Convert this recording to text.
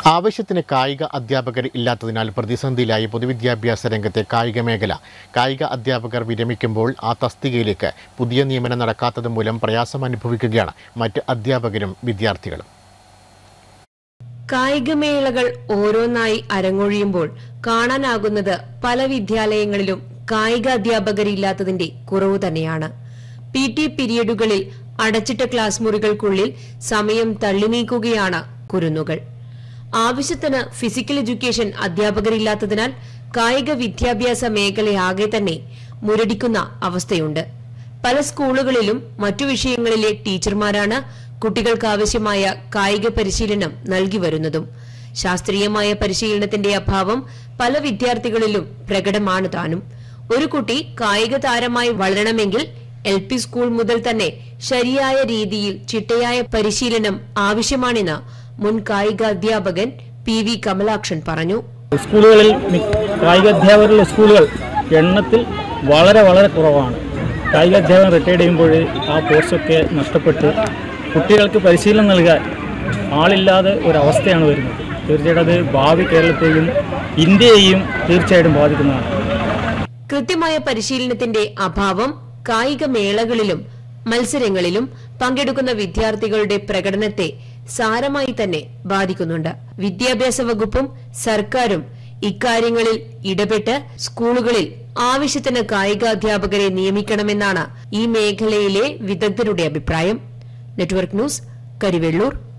ആവശ്യത്തിന് കായിക അധ്യാപകർ ഇല്ലാത്തതിനാൽ പ്രതിസന്ധിയിലായി പൊതുവിദ്യാഭ്യാസ രംഗത്തെ കായിക മേഖല കായിക അധ്യാപകർ വിരമിക്കുമ്പോൾ ആ തസ്തികയിലേക്ക് പുതിയ നിയമനം നടക്കാത്തത് മൂലം പ്രയാസം അനുഭവിക്കുകയാണ് മറ്റ് അധ്യാപകരും വിദ്യാർത്ഥികളും കായികമേളകൾ ഓരോന്നായി അരങ്ങൊഴിയുമ്പോൾ കാണാനാകുന്നത് പല വിദ്യാലയങ്ങളിലും കായിക അധ്യാപകരില്ലാത്തതിന്റെ കുറവ് തന്നെയാണ് പി ടി പീരിയഡുകളിൽ അടച്ചിട്ട ക്ലാസ് മുറികൾക്കുള്ളിൽ സമയം തള്ളി നീക്കുകയാണ് കുരുന്നുകൾ ആവശ്യത്തിന് ഫിസിക്കൽ എഡ്യൂക്കേഷൻ അധ്യാപകരില്ലാത്തതിനാൽ കായിക വിദ്യാഭ്യാസ മേഖലയാകെ തന്നെ മുരടിക്കുന്ന അവസ്ഥയുണ്ട് പല സ്കൂളുകളിലും മറ്റു വിഷയങ്ങളിലെ ടീച്ചർമാരാണ് കുട്ടികൾക്ക് ആവശ്യമായ കായിക പരിശീലനം നൽകി വരുന്നതും ശാസ്ത്രീയമായ പരിശീലനത്തിന്റെ അഭാവം പല വിദ്യാർത്ഥികളിലും പ്രകടമാണ് താനും ഒരു കുട്ടി കായിക താരമായി വളരണമെങ്കിൽ എൽ പി സ്കൂൾ മുതൽ തന്നെ ശരിയായ രീതിയിൽ ചിട്ടയായ പരിശീലനം ആവശ്യമാണെന്ന് മുൻ കായിക അധ്യാപകൻ പി വി കമലാക്ഷൻ പറഞ്ഞു സ്കൂളുകളിൽ മി- കായിക അധ്യാപകരുള്ള സ്കൂളുകൾ എണ്ണത്തിൽ വളരെ വളരെ കുറവാണ് കായിക അധ്യാപകൻ റിട്ടയർഡ് ചെയ്യുമ്പോൾ ആ പോസ്റ്റൊക്കെ നഷ്ടപ്പെട്ട് കുട്ടികൾക്ക് പരിശീലനം നൽകാൻ ആളില്ലാതെ ഒരവസ്ഥയാണ് വരുന്നത് തീർച്ചയായിട്ടും അത് ഭാവി കേരളത്തെയും ഇന്ത്യയെയും തീർച്ചയായിട്ടും ബാധിക്കുന്നതാണ് കൃത്യമായ പരിശീലനത്തിന്റെ അഭാവം കായിക മേളകളിലും മത്സരങ്ങളിലും പങ്കെടുക്കുന്ന വിദ്യാർത്ഥികളുടെ പ്രകടനത്തെ സാരമായി തന്നെ ബാധിക്കുന്നുണ്ട് വിദ്യാഭ്യാസ വകുപ്പും സർക്കാരും ഇക്കാര്യങ്ങളിൽ ഇടപെട്ട് സ്കൂളുകളിൽ ആവശ്യത്തിന് കായിക അധ്യാപകരെ നിയമിക്കണമെന്നാണ് ഈ മേഖലയിലെ വിദഗ്ധരുടെ അഭിപ്രായം നെറ്റ്വർക്ക് ന്യൂസ് കരിവെള്ളൂർ